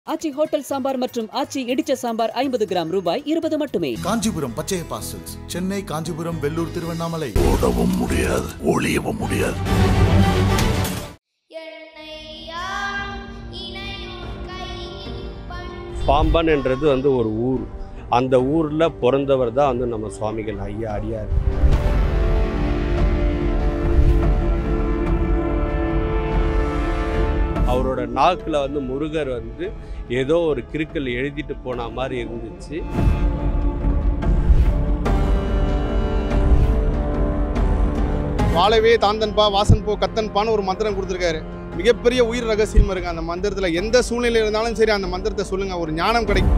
ஆச்சி hotel sambar மற்றும் ஆச்சி இடிச்ச சாம்பார் ஐம்பது கிராம் ரூபாய் இருபது மட்டுமே காஞ்சிபுரம் பச்சையப்பா சில்க்ஸ் சென்னை காஞ்சிபுரம் வெள்ளூர் திருவண்ணாமலை ஓடவும் முடியாது ஒளியவும் முடியாது என்னை யாரும் இணையும் கையில் பண் பாம்பன் என்றது வந்து ஒரு ஊர் அந்த ஊரில் பிறந்தவர் தான் வந்து நம்ம சுவாமிகள் ஐயா அடியார் அவரோட நாக்கில் வந்து முருகர் வந்து ஏதோ ஒரு கிறுக்கல் எழுதிட்டு போன மாதிரி இருந்துச்சு வாழவே தாந்தன்பா வாசன் போ கத்தன்பான்னு ஒரு மந்திரம் கொடுத்துருக்காரு மிகப்பெரிய உயிர் ரகசியம் இருக்கு அந்த மந்திரத்தில் எந்த சூழ்நிலை இருந்தாலும் சரி அந்த மந்திரத்தை சொல்லுங்க ஒரு ஞானம் கிடைக்கும்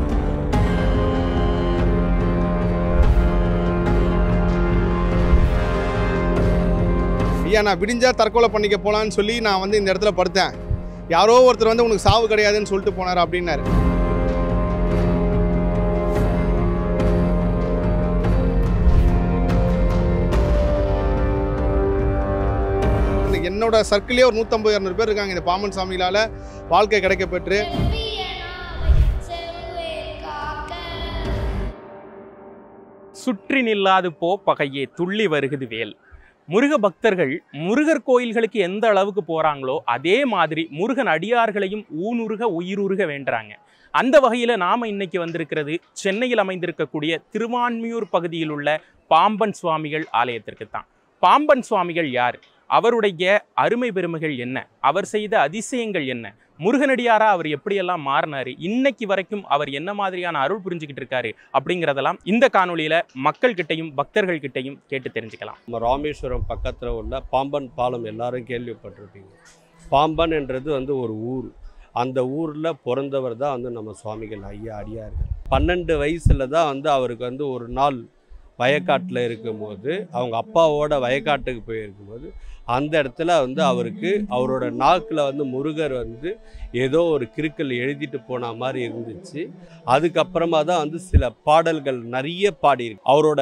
ஐயா நான் விடிஞ்சா தற்கொலை பண்ணிக்க போலான்னு சொல்லி நான் வந்து இந்த இடத்துல படுத்தேன் யாரோ ஒருத்தர் வந்து உனக்கு சாவு கிடையாதுன்னு சொல்லிட்டு போனார் அப்படின்னாரு இந்த என்னோட சர்க்கிளே ஒரு நூற்றம்பது இரநூறு பேர் இருக்காங்க இந்த பாமன் சாமிகளால் வாழ்க்கை கிடைக்க பெற்று செவ்வியனாவை செவ்வேல் காக்க சுற்றி நில்லாது போ பகையே துள்ளி வருகுது வேல் முருக பக்தர்கள் முருகர் கோயில்களுக்கு எந்த அளவுக்கு போறாங்களோ அதே மாதிரி முருகன் அடியார்களையும் ஊனுருக உயிருருக வேண்டுறாங்க அந்த வகையில் நாம இன்னைக்கு வந்திருக்கிறது சென்னையில் அமைந்திருக்கக்கூடிய திருவான்மியூர் பகுதியில் உள்ள பாம்பன் சுவாமிகள் ஆலயத்திற்கு தான் பாம்பன் சுவாமிகள் யார் அவருடைய அருமை பெருமைகள் என்ன அவர் செய்த அதிசயங்கள் என்ன முருகனடியாரா அவர் எப்படியெல்லாம் மாறினாரு இன்னைக்கு வரைக்கும் அவர் என்ன மாதிரியான அருள் புரிஞ்சுக்கிட்டு இருக்காரு அப்படிங்கிறதெல்லாம் இந்த காணொளியில மக்கள் கிட்டையும் பக்தர்கள் கிட்டையும் கேட்டு தெரிஞ்சுக்கலாம் நம்ம ராமேஸ்வரம் பக்கத்தில் உள்ள பாம்பன் பாலம் எல்லாரும் கேள்விப்பட்டிருப்பீங்க பாம்பன் என்றது வந்து ஒரு ஊர் அந்த ஊரில் பிறந்தவர் தான் வந்து நம்ம சுவாமிகள் ஐயா அடியார்கள் பன்னெண்டு வயசில் தான் வந்து அவருக்கு வந்து ஒரு நாள் வயக்காட்டில் இருக்கும்போது அவங்க அப்பாவோட வயக்காட்டுக்கு போயிருக்கும்போது அந்த இடத்துல வந்து அவருக்கு அவரோட நாக்கில் வந்து முருகர் வந்து ஏதோ ஒரு கிறுக்கல் எழுதிட்டு போன மாதிரி இருந்துச்சு அதுக்கப்புறமா தான் வந்து சில பாடல்கள் நிறைய பாடியிருக்கு அவரோட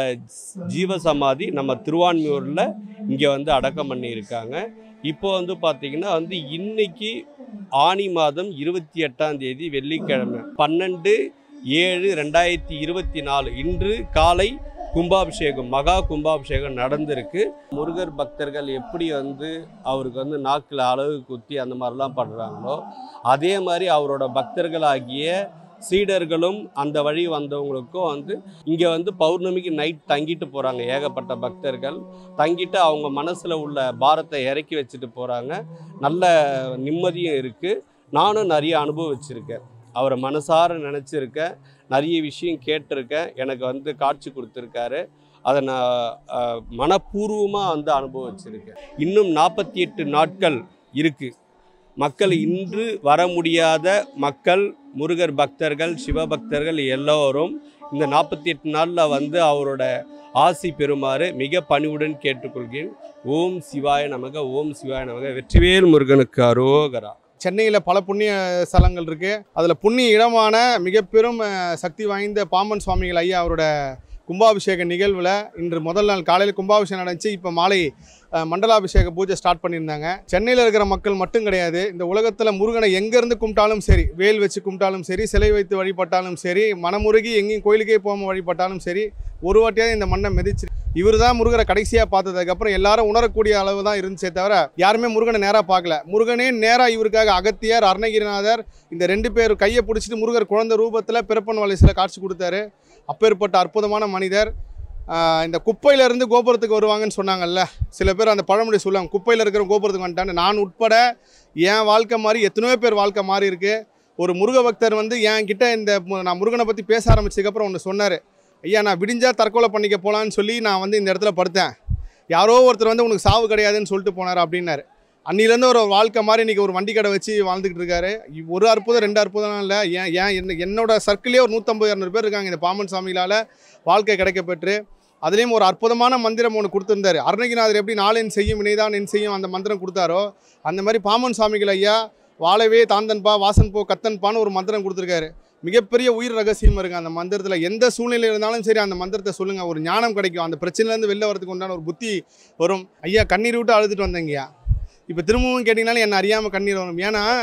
ஜீவசமாதி நம்ம திருவான்மியூரில் இங்கே வந்து அடக்கம் பண்ணியிருக்காங்க இப்போ வந்து பார்த்திங்கன்னா வந்து இன்னைக்கு ஆனி மாதம் இருபத்தி எட்டாம் தேதி வெள்ளிக்கிழமை பன்னெண்டு ஏழு ரெண்டாயிரத்தி இருபத்தி நாலு இன்று காலை கும்பாபிஷேகம் மகா கும்பாபிஷேகம் நடந்திருக்கு முருகர் பக்தர்கள் எப்படி வந்து அவருக்கு வந்து நாக்கில் அழகு குத்தி அந்த மாதிரிலாம் பண்ணுறாங்களோ அதே மாதிரி அவரோட பக்தர்களாகிய சீடர்களும் அந்த வழி வந்தவங்களுக்கும் வந்து இங்கே வந்து பௌர்ணமிக்கு நைட் தங்கிட்டு போகிறாங்க ஏகப்பட்ட பக்தர்கள் தங்கிட்டு அவங்க மனசில் உள்ள பாரத்தை இறக்கி வச்சுட்டு போகிறாங்க நல்ல நிம்மதியும் இருக்குது நானும் நிறைய அனுபவிச்சிருக்கேன் அவரை மனசார நினச்சிருக்கேன் நிறைய விஷயம் கேட்டிருக்கேன் எனக்கு வந்து காட்சி கொடுத்துருக்காரு அதை நான் அஹ், மனப்பூர்வமாக வந்து அனுபவிச்சிருக்கேன் இன்னும் நாற்பத்தி எட்டு நாட்கள் இருக்குது மக்கள் இன்று வர முடியாத மக்கள் முருகர் பக்தர்கள் சிவபக்தர்கள் எல்லோரும் இந்த நாற்பத்தி எட்டு நாளில் வந்து அவரோட ஆசி பெறுமாறு மிக பணிவுடன் கேட்டுக்கொள்கிறேன் ஓம் சிவாய நமக ஓம் சிவாய நமக வெற்றிவேல் முருகனுக்கு அரோகரா சென்னையில் பல புண்ணிய ஸ்தலங்கள் இருக்குது அதில் புண்ணிய இடமான மிக பெரும் அஹ், சக்தி வாய்ந்த பாம்பன் சுவாமிகள் ஐயா அவரோட கும்பாபிஷேக நிகழ்வில் இன்று முதல் நாள் காலையில் கும்பாபிஷேகம் நடந்துச்சு இப்போ மாலை அஹ், மண்டலாபிஷேக பூஜை ஸ்டார்ட் பண்ணியிருந்தாங்க சென்னையில் இருக்கிற மக்கள் மட்டும் கிடையாது இந்த உலகத்தில் முருகனை எங்கேருந்து கும்பிட்டாலும் சரி வேல் வச்சு கும்பிட்டாலும் சரி சிலை வைத்து வழிபட்டாலும் சரி மனமுருகி எங்கேயும் கோயிலுக்கே போகாமல் வழிபட்டாலும் சரி ஒரு வாட்டியாவது இந்த மண்ணை மிதிச்சு இவர் தான் முருகரை கடைசியாக பார்த்ததுக்கப்புறம் எல்லாரும் உணரக்கூடிய அளவு தான் இருந்துச்சே தவிர யாருமே முருகனை நேராக பார்க்கல முருகனே நேராக இவருக்காக அகத்தியர் அருணகிரிநாதர் இந்த ரெண்டு பேர் கையை பிடிச்சிட்டு முருகர் குழந்தை ரூபத்தில் பிறப்பன் வலைசில் காட்சி கொடுத்தாரு அப்பேற்பட்ட அற்புதமான மனிதர் ஆஹ் இந்த குப்பையிலேருந்து கோபுரத்துக்கு வருவாங்கன்னு சொன்னாங்கல்ல சில பேர் அந்த பழமொழி சொல்லுவாங்க குப்பையில் இருக்கிற கோபுரத்துக்கு வந்துட்டான்னு நான் உட்பட என் வாழ்க்கை மாதிரி எத்தனையோ பேர் வாழ்க்கை மாறி இருக்கு ஒரு முருக பக்தர் வந்து என் கிட்ட இந்த மு- நான் முருகனை பற்றி பேச ஆரம்பிச்சதுக்கப்புறம் ஒன்று சொன்னார் ஐயா நான் விடிஞ்சா தற்கொலை பண்ணிக்க போகலான்னு சொல்லி நான் வந்து இந்த இடத்துல படுத்தேன் யாரோ ஒருத்தர் வந்து உனக்கு சாவு கிடையாதுன்னு சொல்லிட்டு போனார் அப்படின்னாரு அன்னிலேருந்து ஒரு வாழ்க்கை மாதிரி இன்றைக்கி ஒரு வண்டி கடை வச்சு வாழ்ந்துக்கிட்டு இருக்காரு இ- ஒரு அற்புதம் ரெண்டு அற்புதம் இல்லை ஏன் ஏன் என்ன என்னோட சர்க்கிளே ஒரு நூற்றம்பது இரநூறு பேர் இருக்காங்க இந்த பாமன் சாமிகளால் வாழ்க்கை கிடைக்க பெற்று அதுலேயும் ஒரு அற்புதமான மந்திரம் ஒன்று கொடுத்துருந்தாரு அருணகிரிநாதர் எப்படி நாளென் செய்யும் வினைதான் என் செய்யும் அந்த மந்திரம் கொடுத்தாரோ அந்த மாதிரி பாமன் சாமிகள் ஐயா வாழவே தாந்தன்பா வாசன் போ கத்தன்பான்னு ஒரு மந்திரம் கொடுத்துருக்காரு மிகப்பெரிய உயிர் ரகசியம் இருக்குது அந்த மந்திரத்தில் எந்த சூழ்நிலை இருந்தாலும் சரி அந்த மந்திரத்தை சொல்லுங்கள் ஒரு ஞானம் கிடைக்கும் அந்த பிரச்சனையிலேருந்து வெளில வரதுக்கு உண்டான ஒரு புத்தி வரும் ஐயா கண்ணீர் விட்டு அழுதுட்டு வந்தேங்கய்யா இப்போ திரும்பவும் கேட்டிங்கனாலும் என்னை அறியாமல் கண்ணீர் வரும் ஏன்னா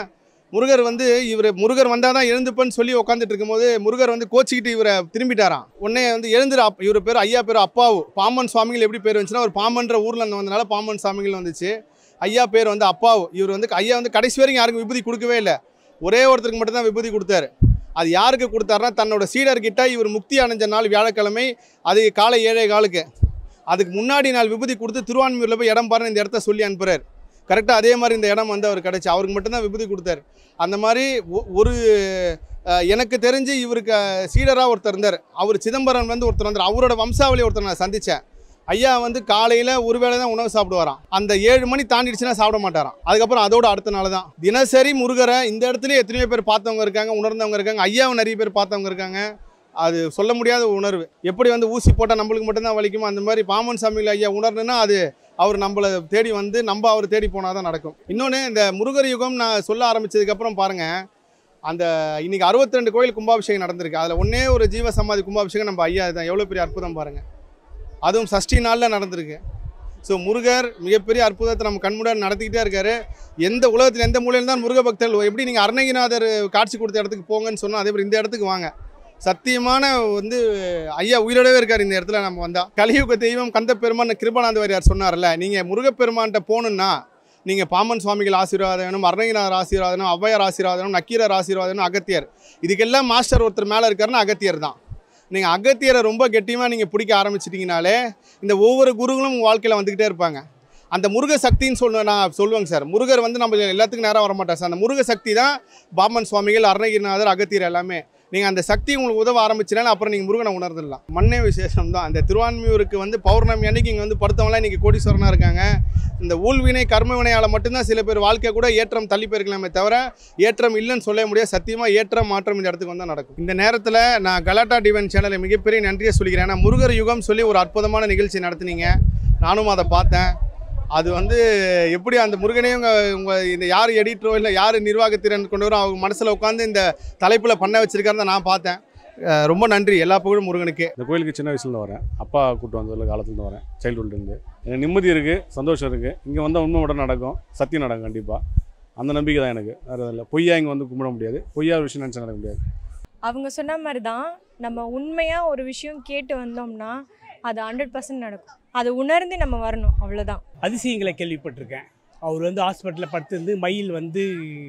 முருகர் வந்து இவர் முருகர் வந்தால் தான் எழுந்துப்பேன்னு சொல்லி உட்காந்துட்டு இருக்கும்போது முருகர் வந்து கோச்சிக்கிட்டு இவரை திரும்பிட்டாராம் உடனே வந்து எழுந்துரு அப் இவர் பேர் ஐயா பேர் அப்பாவு பாம்பன் சுவாமிகள் எப்படி பேர் வந்துச்சுன்னா ஒரு பாம்பன்ற ஊரில் இருந்து வந்தனால பாம்பன் சுவாமிகள் வந்துச்சு ஐயா பேர் வந்து அப்பாவு இவர் வந்து ஐயா வந்து கடைசி வரைக்கும் யாருக்கும் விபூதி கொடுக்கவே இல்லை ஒரே ஒருத்தருக்கு மட்டும் தான் விபூதி கொடுத்தாரு அது யாருக்கு கொடுத்தாருன்னா தன்னோட சீடர்கிட்ட இவர் முக்தி அடைஞ்ச நாள் வியாழக்கிழமை அது காலை ஏழே காலுக்கு அதுக்கு முன்னாடி நாள் விபூதி கொடுத்து திருவான்மையூரில் போய் இடம் பாருன்னு இந்த இடத்த சொல்லி அனுப்புறாரு கரெக்டாக அதே மாதிரி இந்த இடம் வந்து அவர் கிடச்சி அவருக்கு மட்டும்தான் விபூதி கொடுத்தாரு அந்த மாதிரி ஒ- ஒரு அஹ், எனக்கு தெரிஞ்சு இவருக்கு சீடராக ஒருத்தர் இருந்தார் அவர் சிதம்பரம் வந்து ஒருத்தர் வந்தார் அவரோட வம்சாவளி ஒருத்தர் நான் சந்தித்தேன் ஐயா வந்து காலையில் ஒரு வேளை தான் உணவு சாப்பிடுவாராம் அந்த ஏழு மணி தாண்டிடுச்சுன்னா சாப்பிட மாட்டாராம் அதுக்கப்புறம் அதோட அடுத்த நாள் தான் தினசரி முருகரை இந்த இடத்துல எத்தனையோ பேர் பார்த்தவங்க இருக்காங்க உணர்ந்தவங்க இருக்காங்க ஐயாவை நிறைய பேர் பார்த்தவங்க இருக்காங்க அது சொல்ல முடியாத உணர்வு எப்படி வந்து ஊசி போட்டால் நம்மளுக்கு மட்டும்தான் வலிக்குமோ அந்த மாதிரி பாமன் சாமிகள் ஐயா உணர்னுன்னா அது அவர் நம்மளை தேடி வந்து நம்ம அவர் தேடி போனால் தான் நடக்கும் இன்னொன்று இந்த முருகர் யுகம் நான் சொல்ல ஆரம்பிச்சதுக்கப்புறம் பாருங்கள் அந்த இன்னைக்கு 62 கோயில் கும்பாபிஷேகம் நடந்திருக்கு அதில் ஒன்றே ஒரு ஜீவ சமாதி கும்பாபிஷேகம் நம்ம ஐயா தான் எவ்வளோ பெரிய அற்புதம் பாருங்கள் அதுவும் சஷ்டி நாளில் நடந்திருக்கு ஸோ முருகர் மிகப்பெரிய அற்புதத்தை நம்ம கண்முடன் நடத்திக்கிட்டே இருக்காரு எந்த உலகத்தில் எந்த மூலையில் தான் முருக பக்தர்கள் எப்படி நீங்கள் அருணகிரிநாதர் காட்சி கொடுத்த இடத்துக்கு போங்கன்னு சொன்னால் அதே மாதிரி இந்த இடத்துக்கு வாங்க சத்தியமான வந்து ஐயா உயிரோடவே இருக்கார் இந்த இடத்துல நம்ம வந்தா கலியுக தெய்வம் கந்த பெருமான் கிருபானந்த வாரியார் சொன்னார்ல நீங்கள் முருகப்பெருமான்கிட்ட போகணுன்னா நீங்கள் பாமன் சுவாமிகள் ஆசீர்வாதம் அருணகிரிநாதர் ஆசீர்வாதம் ஔவையார் ஆசீர்வாதம் நக்கீரர் ஆசீர்வாதம் அகத்தியர் இதுக்கெல்லாம் மாஸ்டர் ஒருத்தர் மேலே இருக்காருன்னா அகத்தியர் தான் நீங்கள் அகத்தியரை ரொம்ப கெட்டியமாக நீங்கள் பிடிக்க ஆரம்பிச்சிட்டிங்கனாலே இந்த ஒவ்வொரு குருகளும் உங்கள் வாழ்க்கையில் வந்துக்கிட்டே இருப்பாங்க அந்த முருக சக்தின்னு சொல்ல நான் சொல்லுவேங்க சார் முருகர் வந்து நம்ம எல்லாத்துக்கும் நேரம் வர மாட்டார் சார் அந்த முருக சக்தி தான் பாமன் சுவாமிகள் அருணகிரிநாதர் அகத்தியர் எல்லாமே நீங்கள் அந்த சக்தி உங்களுக்கு உதவ ஆரம்பிச்சினாலும் அப்புறம் நீங்கள் முருகனை உணர்ந்துடலாம் மண்ணே விசேஷம் தான் அந்த திருவான்மியூருக்கு வந்து பௌர்ணமி அன்னைக்கு இங்கே வந்து படுத்தவங்களாம் இன்றைக்கி கோடீஸ்வரனாக இருக்காங்க இந்த ஊழ்வினை கர்மவினையால் மட்டும்தான் சில பேர் வாழ்க்கை கூட ஏற்றம் தள்ளி போயிருக்கலாமே தவிர ஏற்றம் இல்லைன்னு சொல்ல முடியாது சத்தியமாக ஏற்றம் மாற்றம் இந்த இடத்துக்கு வந்தால் நடக்கும் இந்த நேரத்தில் நான் கலாட்டா டிவன் சேனலை மிகப்பெரிய நன்றியை சொல்லிக்கிறேன் ஏன்னா முருகர் யுகம் சொல்லி ஒரு அற்புதமான நிகழ்ச்சி நடத்துனீங்க நானும் அதை பார்த்தேன் அது வந்து எப்படி அந்த முருகனையும் உங்கள் உங்கள் இந்த யார் எடிட்டரோ இல்லை யார் நிர்வாகத்திறன் கொண்டு வரும் அவங்க மனசில் உட்காந்து இந்த தலைப்பில் பண்ண வச்சிருக்காருன்னு நான் பார்த்தேன் அஹ் ரொம்ப நன்றி எல்லா புகழும் முருகனுக்கே இந்த கோயிலுக்கு சின்ன வயசுலேருந்து வரேன் அப்பா கூட்டு வந்ததில் காலத்துலேருந்து வரேன் சைல்டுஹுட்லேருந்து எனக்கு நிம்மதி இருக்குது சந்தோஷம் இருக்குது இங்கே வந்தால் உண்மை மட்டும் நடக்கும் சத்தியம் நடக்கும் கண்டிப்பாக அந்த நம்பிக்கை தான் எனக்கு வேறு இல்லை பொய்யா இங்கே வந்து கும்பிட முடியாது பொய்யா ஒரு விஷயம் நினச்சா நடக்க முடியாது அவங்க சொன்ன மாதிரி தான் நம்ம உண்மையாக ஒரு விஷயம் கேட்டு வந்தோம்னா அது ஹண்ட்ரட் பர்சன்ட் நடக்கும் அதை உணர்ந்து நம்ம வரணும் அவ்வளோதான் அதிசயங்களை கேள்விப்பட்டிருக்கேன் அவர் வந்து ஹாஸ்பிட்டலில் படுத்திருந்து மயில் வந்து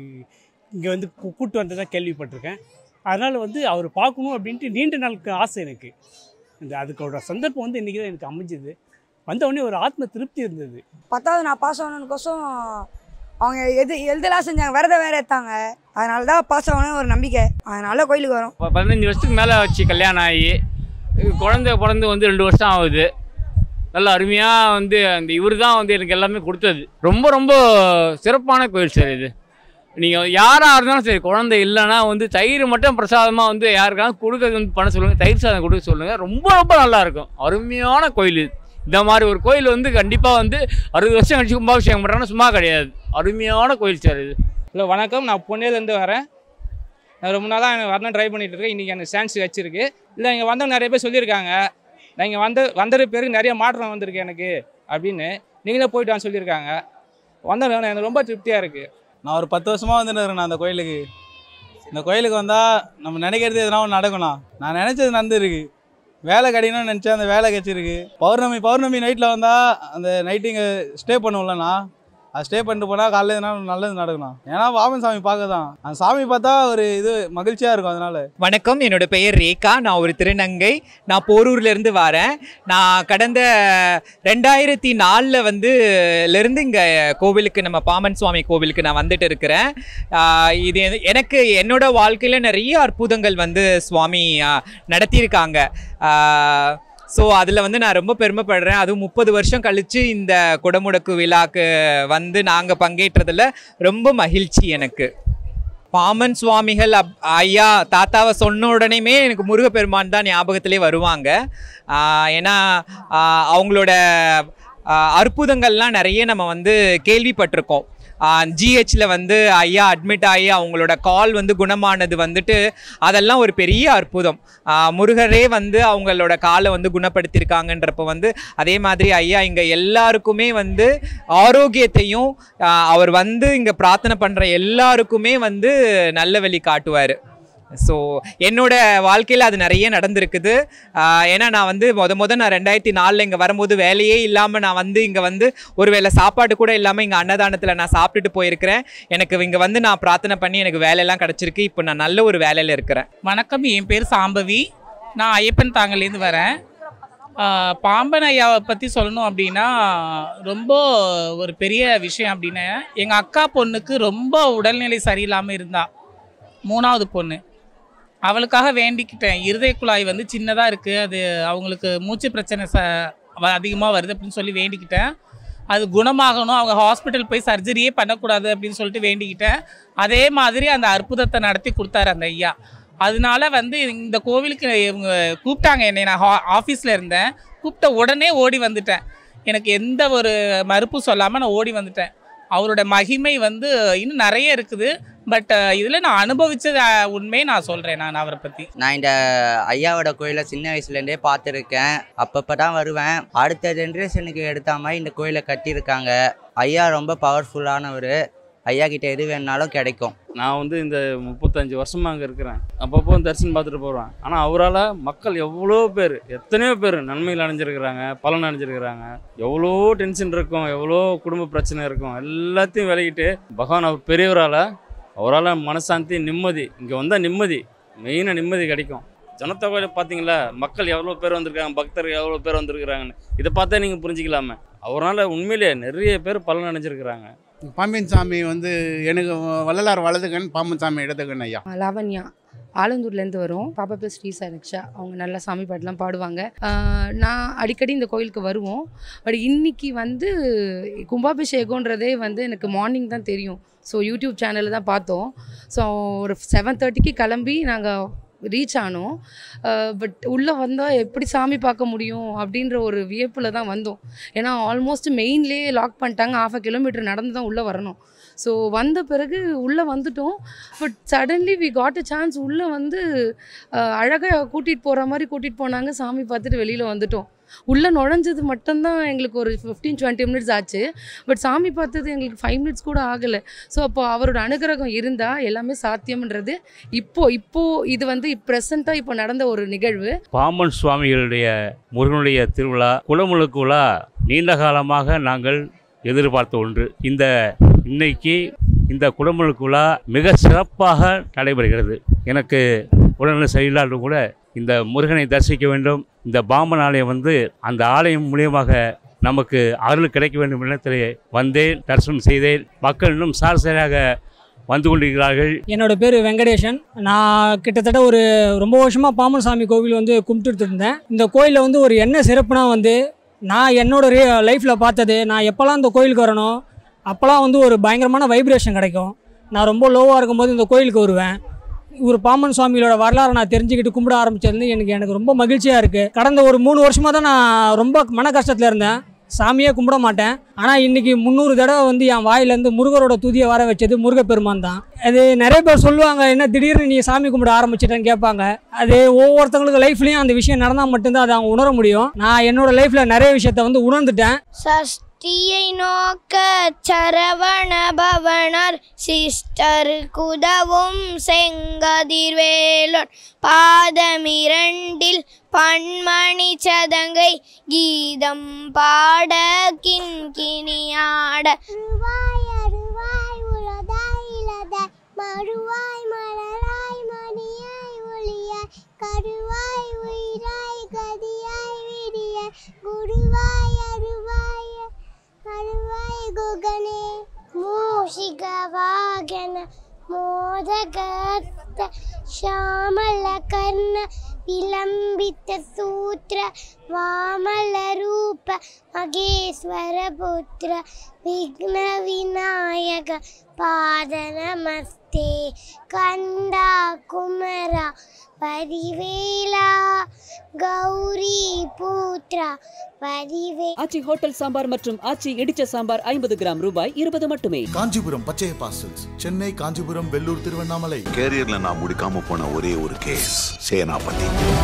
இங்கே வந்து கூ- கூட்டு வந்ததாக கேள்விப்பட்டிருக்கேன் அதனால் வந்து அவர் பார்க்கணும் அப்படின்ட்டு நீண்ட நாளுக்கு ஆசை எனக்கு இந்த அதுக்கோட சந்தர்ப்பம் வந்து இன்றைக்கி தான் எனக்கு அமைஞ்சுது வந்த உடனே ஒரு ஆத்ம திருப்தி இருந்தது பத்தாவது நான் பாஸ் ஆகணுன்னுக்கோசம் அவங்க எது எழுதலாம் செஞ்சாங்க விரதம் வேற எடுத்தாங்க அதனால தான் பாஸ் ஆகணும்னு ஒரு நம்பிக்கை அதனால கோயிலுக்கு வரோம் ப- பதினஞ்சு வருஷத்துக்கு மேலே வச்சு கல்யாணம் ஆகி இது குழந்தை பிறந்து வந்து ரெண்டு வருஷம் ஆகுது நல்ல அருமையாக வந்து அந்த இவர் தான் வந்து எனக்கு எல்லாமே கொடுத்தது ரொம்ப ரொம்ப சிறப்பான கோயில் சார் இது நீங்கள் யாராக இருந்தாலும் சரி குழந்தை இல்லைன்னா வந்து தயிர் மட்டும் பிரசாதமாக வந்து யாருக்காவது கொடுக்கறது வந்து பண்ண சொல்லுங்கள் தயிர் சாதம் கொடுக்க சொல்லுங்கள் ரொம்ப ரொம்ப நல்லா இருக்கும் அருமையான கோயில் இது இந்த மாதிரி ஒரு கோயில் வந்து கண்டிப்பாக வந்து அறுபது வருஷம் கழிச்சு கும்பாபிஷேகம் பண்ணுறாங்கன்னா சும்மா கிடையாது அருமையான கோயில் சார் இது ஹலோ வணக்கம் நான் பொன்னேலேருந்து வரேன் நான் ரொம்ப நாளாக எனக்கு வரணும் ட்ரை பண்ணிட்டு இருக்கேன் இன்றைக்கி எனக்கு சான்ஸ் வச்சிருக்கு இல்லை இங்கே வந்தவங்க நிறைய பேர் சொல்லியிருக்காங்க நான் இங்கே வந்து வந்தது பேருக்கு நிறைய மாற்றம் வந்திருக்கு எனக்கு அப்படின்னு நீங்களே போயிட்டு வான்னு சொல்லியிருக்காங்க வந்தவங்க எனக்கு ரொம்ப திருப்தியாக இருக்குது நான் ஒரு பத்து வருஷமாக வந்துட்டு இருக்கேன் அந்த கோயிலுக்கு இந்த கோயிலுக்கு வந்தால் நம்ம நினைக்கிறது எதுனா ஒன்று நடக்கணும் நான் நினச்சது நடந்துருக்கு வேலை கிடைக்கணும்னு நினச்சேன் அந்த வேலை கிடச்சிருக்கு பௌர்ணமி பௌர்ணமி நைட்டில் வந்தால் அந்த நைட்டு இங்கே ஸ்டே பண்ணுவோம்லண்ணா அது ஸ்டே பண்ணிட்டு போனால் காலையில் எதுனா நல்லது நடக்கணும் ஏன்னா பாபன் சாமி பார்க்க தான் அந்த சாமி பார்த்தா ஒரு இது மகிழ்ச்சியாக இருக்கும் அதனால வணக்கம் என்னோட பெயர் ரேகா நான் ஒரு திருநங்கை நான் போரூர்ல இருந்து வரேன் நான் கடந்த ரெண்டாயிரத்தி நாலில் வந்து இருந்து இங்கே கோவிலுக்கு நம்ம பாமன் சுவாமி கோவிலுக்கு நான் வந்துட்டு இருக்கிறேன் ஆஹ் இது என- எனக்கு என்னோட வாழ்க்கையில் நிறைய அற்புதங்கள் வந்து சுவாமி ஆஹ் நடத்தியிருக்காங்க ஸோ அதில் வந்து நான் ரொம்ப பெருமைப்படுறேன் அதுவும் முப்பது வருஷம் கழித்து இந்த குடமுடக்கு விழாக்கு வந்து நாங்கள் பங்கேற்றதில் ரொம்ப மகிழ்ச்சி எனக்கு பாமன் சுவாமிகள் அப் ஐயா தாத்தாவை சொன்ன உடனேமே எனக்கு முருகப்பெருமான் தான் ஞாபகத்திலே வருவாங்க ஆஹ் ஏன்னா ஆஹ் அவங்களோட ஆஹ் அற்புதங்கள்லாம் நிறைய நம்ம வந்து கேள்விப்பட்டிருக்கோம் ஜிஹெச்சில் வந்து ஐயா அட்மிட் ஆகி அவங்களோட கால் வந்து குணமானது வந்துட்டு அதெல்லாம் ஒரு பெரிய அற்புதம் ஆ, முருகரே வந்து அவங்களோட காலை வந்து குணப்படுத்தியிருக்காங்கன்றப்ப வந்து அதே மாதிரி ஐயா இங்கே எல்லாருக்குமே வந்து ஆரோக்கியத்தையும் ஆ, அவர் வந்து இங்கே பிரார்த்தனை பண்ணுற எல்லாருக்குமே வந்து நல்ல வழி காட்டுவார் ஸோ என்னோட வாழ்க்கையில் அது நிறைய நடந்திருக்குது ஆஹ் ஏன்னா நான் வந்து முத முத நான் ரெண்டாயிரத்தி நாலில் இங்கே வரும்போது வேலையே இல்லாமல் நான் வந்து இங்கே வந்து ஒரு வேளை சாப்பாடு கூட இல்லாமல் இங்கே அன்னதானத்தில் நான் சாப்பிட்டுட்டு போயிருக்கிறேன் எனக்கு இங்கே வந்து நான் பிரார்த்தனை பண்ணி எனக்கு வேலையெல்லாம் கிடச்சிருக்கு இப்போ நான் நல்ல ஒரு வேலையில் இருக்கிறேன் வணக்கம் என் பேர் சாம்பவி நான் ஐயப்பன் தாங்கலேருந்து வரேன் ஆஹ் பாம்பன் ஐயாவை பற்றி சொல்லணும் அப்படின்னா ரொம்ப ஒரு பெரிய விஷயம் அப்படின்னு எங்கள் அக்கா பொண்ணுக்கு ரொம்ப உடல்நிலை சரியில்லாமல் இருந்தா மூணாவது பொண்ணு அவளுக்காக வேண்டிக்கிட்டேன் இருதய குழாய் வந்து சின்னதாக இருக்குது அது அவங்களுக்கு மூச்சு பிரச்சனை ச அதிகமாக வருது அப்படின்னு சொல்லி வேண்டிக்கிட்டேன் அது குணமாகணும் அவங்க ஹாஸ்பிட்டல் போய் சர்ஜரியே பண்ணக்கூடாது அப்படின்னு சொல்லிட்டு வேண்டிக்கிட்டேன் அதே மாதிரி அந்த அற்புதத்தை நடத்தி கொடுத்தாரு அந்த ஐயா அதனால வந்து இந்த கோவிலுக்கு இவங்க கூப்பிட்டாங்க என்னை நான் ஆஃபீஸில் இருந்தேன் கூப்பிட்ட உடனே ஓடி வந்துட்டேன் எனக்கு எந்த ஒரு மறுப்பும் சொல்லாமல் நான் ஓடி வந்துட்டேன் அவரோட மகிமை வந்து இன்னும் நிறைய இருக்குது பட் இதில் நான் அனுபவிச்சது அஹ், உண்மையை நான் சொல்கிறேன் நான் அவரை பற்றி நான் இந்த ஐயாவோட கோயிலை சின்ன வயசுலேருந்தே பார்த்துருக்கேன் அப்பப்போ தான் வருவேன் அடுத்த ஜென்ரேஷனுக்கு எடுத்த மாதிரி இந்த கோயிலை கட்டியிருக்காங்க ஐயா ரொம்ப பவர்ஃபுல்லானவர் ஐயா கிட்ட எது வேணுனாலும் கிடைக்கும் நான் வந்து இந்த முப்பத்தஞ்சு வருஷமாக அங்கே இருக்கிறேன் அப்பப்போ தரிசனம் பார்த்துட்டு போகிறேன் ஆனால் அவரால் மக்கள் எவ்வளோ பேர் எத்தனையோ பேர் நன்மைகள் அடைஞ்சிருக்கிறாங்க பலன் அடைஞ்சிருக்கிறாங்க எவ்வளோ டென்ஷன் இருக்கும் எவ்வளோ குடும்ப பிரச்சனை இருக்கும் எல்லாத்தையும் விலகிட்டு பகவான் அவர் பெரியவரால் அவரால் மனசாந்தி நிம்மதி இங்கே வந்தால் நிம்மதி மெயினாக நிம்மதி கிடைக்கும் ஜனத்தொகையில் பார்த்தீங்களா மக்கள் எவ்வளோ பேர் வந்திருக்காங்க பக்தர்கள் எவ்வளோ பேர் வந்திருக்கிறாங்கன்னு இதை பார்த்தா நீங்கள் புரிஞ்சிக்கலாமே அவரால் உண்மையிலேயே நிறைய பேர் பலன் அடைஞ்சிருக்கிறாங்க பாம்பியன் சாமி வந்து எனக்கு வள்ளலார் வலதுகன் பாம்பன் சாமி இடதுகன் ஐயா லாவண்யா ஆலந்தூர்லேருந்து வரும் பாப்பா பேர் ஸ்ரீ சாரக்ஷா அவங்க நல்லா சாமி பாட்டெலாம் பாடுவாங்க ஆஹ் நான் அடிக்கடி இந்த கோயிலுக்கு வருவோம் பட் இன்னைக்கு வந்து கும்பாபிஷேகன்றதே வந்து எனக்கு மார்னிங் தான் தெரியும் ஸோ யூடியூப் சேனலில் தான் பார்த்தோம் ஸோ ஒரு செவன் தேர்ட்டிக்கு கிளம்பி நாங்கள் ரீச் ஆனோம் பட் உள்ளே வந்தால் எப்படி சாமி பார்க்க முடியும் அப்படின்ற ஒரு வியப்பில் தான் வந்தோம் ஏன்னா ஆல்மோஸ்ட் மெயின்லேயே லாக் பண்ணிட்டாங்க ஆஃப் அ கிலோமீட்டர் நடந்து தான் உள்ளே வரணும் ஸோ வந்த பிறகு உள்ளே வந்துட்டோம் but suddenly we got a chance உள்ளே வந்து அழகாக கூட்டிகிட்டு போகிற மாதிரி கூட்டிகிட்டு போனாங்க சாமி பார்த்துட்டு வெளியில் வந்துட்டோம் உள்ளே நுழைஞ்சது மட்டும்தான் எங்களுக்கு ஒரு ஃபிஃப்டீன் டுவெண்ட்டி மினிட்ஸ் ஆச்சு பட் சாமி பார்த்தது எங்களுக்கு ஃபைவ் மினிட்ஸ் கூட ஆகலை ஸோ அப்போ அவரோட அனுகிரகம் இருந்தால் எல்லாமே சாத்தியம்ன்றது இப்போ இப்போ இது வந்து ப்ரெசண்ட்டாக இப்போ நடந்த ஒரு நிகழ்வு பாம்பன் சுவாமிகளுடைய முருகனுடைய திருவிழா குடமுழுக்கு விழா நீண்ட காலமாக நாங்கள் எதிர்பார்த்த ஒன்று இந்த இன்னைக்கு இந்த குடமுழுக்கு விழா மிக சிறப்பாக நடைபெறுகிறது எனக்கு உடல்நிலை சரியில்லாலும் கூட இந்த முருகனை தரிசிக்க வேண்டும் இந்த பாம்பன் ஆலயம் வந்து அந்த ஆலயம் மூலியமாக நமக்கு அருள் கிடைக்க வேண்டும் எண்ணத்திலே வந்தேன் தரிசனம் செய்தேன் மக்கள் இன்னும் சார் சரியாக வந்து கொண்டிருக்கிறார்கள் என்னோட பேர் வெங்கடேஷன் நான் கிட்டத்தட்ட ஒரு ரொம்ப வருஷமாக பாம்பன் சாமி கோவில் வந்து கும்பிட்டுட்டு இருந்தேன் இந்த கோயிலில் வந்து ஒரு என்ன சிறப்புனா வந்து நான் என்னோட ரே லைஃப்பில் பார்த்தது நான் எப்போல்லாம் இந்த கோயிலுக்கு வரணும் அப்போல்லாம் வந்து ஒரு பயங்கரமான வைப்ரேஷன் கிடைக்கும் நான் ரொம்ப லோவாக இருக்கும்போது இந்த கோயிலுக்கு வருவேன் ஒரு பாம்பன் சுவாமியோட வரலாறை நான் தெரிஞ்சுக்கிட்டு கும்பிட ஆரம்பிச்சது எனக்கு எனக்கு ரொம்ப மகிழ்ச்சியாக இருக்குது கடந்த ஒரு மூணு வருஷமாக தான் நான் ரொம்ப மன கஷ்டத்தில் இருந்தேன் சாமியே கும்பிட மாட்டேன் ஆனால் இன்னைக்கு முந்நூறு தடவை வந்து என் வாயிலேருந்து முருகரோட துதியை வர வச்சது முருகப்பெருமான் தான் அது நிறைய பேர் சொல்லுவாங்க என்ன திடீர்னு நீ சாமி கும்பிட ஆரம்பிச்சிட்டேன்னு கேட்பாங்க அது ஒவ்வொருத்தவங்களுக்கு லைஃப்லேயும் அந்த விஷயம் நடந்தால் மட்டும்தான் அதை அவங்க உணர முடியும் நான் என்னோட லைஃப்பில் நிறைய விஷயத்த வந்து உணர்ந்துட்டேன் சஷ்டியை நோக்க சரவண பவனர் சிஸ்டர் குதவும் செங்கதிர்வேலோன் பாதமிரண்டில் பன்மணி சதங்கை கீதம் பாட கிண்கிணியாட மறுவாய் மலராய் மணியாய் ஒளியாய் கருவாய் உயிராய் கதியாய் விடியாய் குருவாய் அருவாய் அருவாய் குகனே மூஷிக வாகன மோதகத்த ಶ್ಯಾಮಲ ಕರ್ಣ ವಿಲಂಬಿತ ಸೂತ್ರ ವಾಮಲ ರೂಪ ಮಗೇಶ್ವರ ಪುತ್ರ ವಿಘ್ನ ವಿನಾಯಕ ಪಾದ ನಮಸ್ತೆ முத்தே கந்தா குமரா பதிவேலா கௌரி பூத்ரா பதிவே ஆச்சி ஹோட்டல் சாம்பார் மற்றும் ஆச்சி இடிச்ச சாம்பார் ஐம்பது கிராம் ரூபாய் இருபது மட்டுமே காஞ்சிபுரம் பச்சைய பார்சல்ஸ் சென்னை காஞ்சிபுரம் வெள்ளூர் திருவண்ணாமலை கேரியர்ல நான் முடிக்காம போன ஒரே ஒரு கேஸ் சேனாபதி